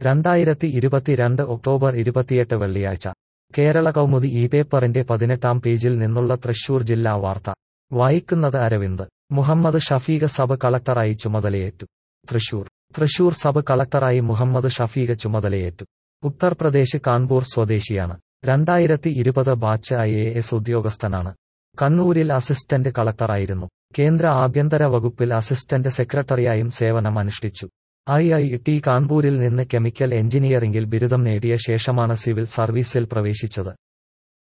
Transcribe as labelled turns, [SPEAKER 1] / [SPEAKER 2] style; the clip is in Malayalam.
[SPEAKER 1] രണ്ടായിരത്തി ഇരുപത്തിരണ്ട് ഒക്ടോബർ ഇരുപത്തിയെട്ട് വെള്ളിയാഴ്ച കേരള കൗമുദി ഈ പേപ്പറിന്റെ പതിനെട്ടാം പേജിൽ നിന്നുള്ള തൃശൂർ ജില്ലാ വാർത്ത വായിക്കുന്നത് അരവിന്ദ് മുഹമ്മദ് ഷഫീഖ് സബ് കളക്ടറായി ചുമതലയേറ്റു തൃശൂർ തൃശൂർ സബ് കളക്ടറായി മുഹമ്മദ് ഷഫീഖ് ചുമതലയേറ്റു ഉത്തർപ്രദേശ് കാൺപൂർ സ്വദേശിയാണ് രണ്ടായിരത്തി ഇരുപത് ബാച്ച് ഐ എ എസ് ഉദ്യോഗസ്ഥനാണ് കണ്ണൂരിൽ അസിസ്റ്റന്റ് കളക്ടറായിരുന്നു കേന്ദ്ര ആഭ്യന്തര വകുപ്പിൽ അസിസ്റ്റന്റ് സെക്രട്ടറിയായും സേവനം അനുഷ്ഠിച്ചു ഐ ഐ ടി കാൺപൂരിൽ നിന്ന് കെമിക്കൽ എഞ്ചിനീയറിംഗിൽ ബിരുദം നേടിയ ശേഷമാണ് സിവിൽ സർവീസിൽ പ്രവേശിച്ചത്